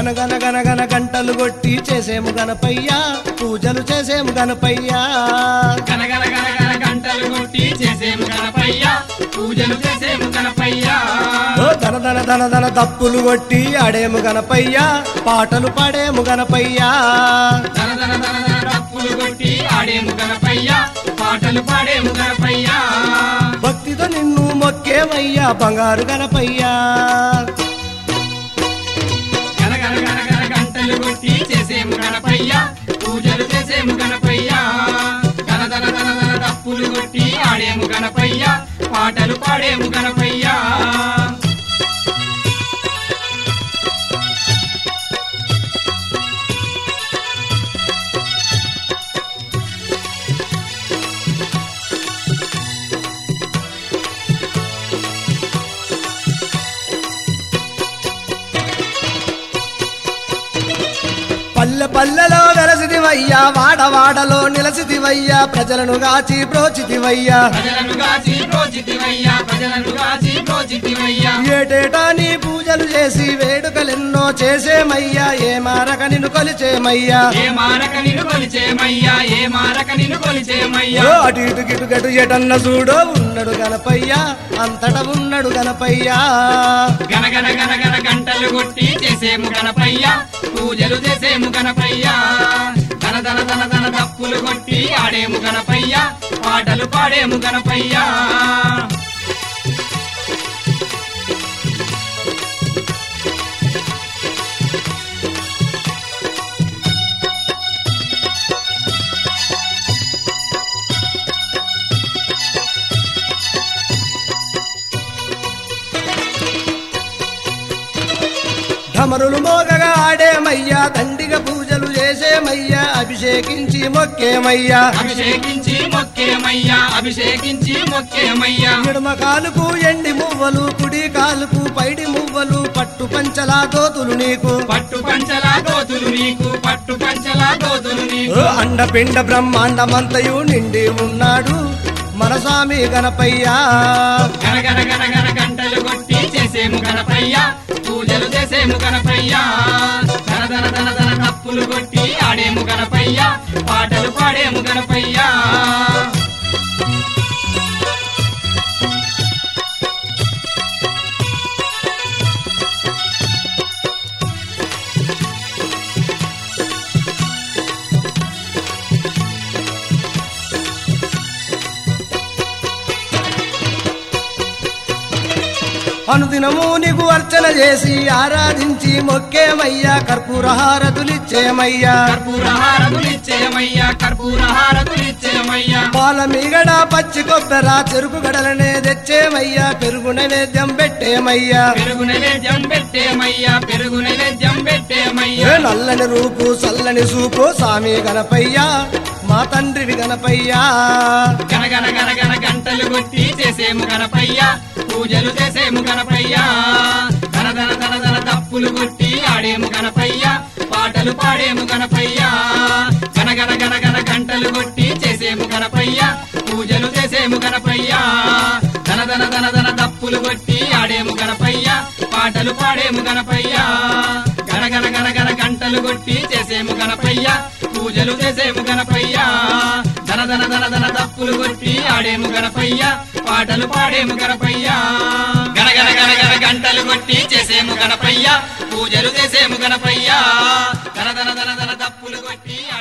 గనగన గనగన గంటలు కొట్టి చేసేము గణపయ్యా పూజలు చేసేము గణపయ్యా గనగన గనగన గంటలు కొట్టి చేసేము గణపయ్య పూజలు చేసేము గణపయ్య ఓ ధన ధన ధన ధన దప్పులు కొట్టి ఆడేము గణపయ్యా పాటలు పాడేము గణపయ్యా ధన ధన ధన ధన డప్పులు కొట్టి ఆడేము గణపయ్య పాటలు పాడేము గణపయ్య భక్తితో నిన్ను మొక్కేమయ్యా బంగారు గణపయ్యా గనగన గనగన గంటలు కొట్టి చేసేము గణపయ్య పూజలు చేసేము గణపయ్య ధన ధన ధన ధన డప్పులు కొట్టి ఆడేము గణపయ్య పాటలు పాడేము గణపయ్య పల్లె పల్లెలో వెలసిదివయ్యా వాడ వాడలో నిలసిదివయ్యా ప్రజలను గాచి బ్రోచితివయ్యా ప్రజలను గాచి ప్రోచితివయ్యా ప్రజలను గాచి ప్రోచితివయ్యా ఏటేటా నీ పూజలు చేసి వేడుకలెన్నో చేసేమయ్యా ఏ మారక నిన్ను కొలిచేమయ్యా ఏ మారక నిన్ను కొలిచేమయ్యా ఏ మారక నిన్ను కొలిచేమయ్యా ఓ అటు ఇటు గిటు గటు ఎటన్న చూడో ఉన్నాడు గణపయ్యా అంతట ఉన్నాడు గణపయ్యా గనగన గనగన గంటలు కొట్టి చేసేము గణపయ్య పూజలు చేసేము గణపయ్య ధన ధన ధన ధన దప్పులు కొట్టి ఆడేము గణపయ్య పాటలు పాడేము గణపయ్య ఢమరులు మోగగా ఆడేమయ్యా దండిగా పూజలు చేసేమయ్యా అభిషేకించి మొక్కేమయ్యా అభిషేకించి మొక్కేమయ్యా అభిషేకించి మొక్కేమయ్యా ఎడమ కాలుకు ఎండి మువ్వలు కుడి కాలుకు పైడి మువ్వలు పట్టు పంచలా దోతులు నీకు పట్టు పంచలా దోతులు నీకు పట్టు పంచలా దోతులు నీకు ఓ అండపిండ బ్రహ్మాండమంతయు నిండి ఉన్నాడు మన స్వామి గణపయ్యా గనగన గనగన గంటలు కొట్టి చేసేము గణపయ్య పూజలు చేసేము గణపయ్య ధన ధన ధన ధన తప్పులు కొట్టి ఆడేము గణపయ్య పాటలు పాడేము గణపయ్య అనుదినము నీకు అర్చన చేసి ఆరాధించి మొక్కేమయ్యా కర్పూర హారతులిచ్చేమయ్యా కర్పూర హారతులిచ్చేయమయ్యా కర్పూర హారతులిచ్చేయమయ్యా పాల మీగడ పచ్చి కొబ్బెర చెరుకు గడలనే తెచ్చేమయ్యా పెరుగు నైవేద్యం పెట్టేమయ్యా పెరుగు నైవేద్యం పెట్టేమయ్యా పెరుగు నైవేద్యం ఏ పెట్టేమయ్యా నల్లని రూపు చల్లని సూపు స్వామి గణపయ్యా మా తండ్రివి గణపయ్యా గనగన గనగన గంటలు కొట్టి చేసేము గణపయ్య పూజలు చేసేము గణపయ్య ధన ధన ధన ధన తప్పులు కొట్టి ఆడేము గణపయ్య పాటలు పాడేము గణపయ్య గనగన గనగన గంటలు కొట్టి చేసేము గణపయ్య పూజలు చేసేము గణపయ్య ధన ధన ధన ధన తప్పులు కొట్టి ఆడేము గణపయ్య పాటలు పాడేము గణపయ్య గనగన గనగన గంటలు కొట్టి చేసేము గణపయ్య పూజలు చేసేము గణపయ్య ధన ధన ధన ధన తప్పులు కొట్టి ఆడేము గణపయ్య పాటలు పాడేము గణపయ్య గనగన గనగన గంటలు కొట్టి చేసేము గణపయ్య పూజలు చేసేము గణపయ్య ధన ధన ధన ధన తప్పులు కొట్టి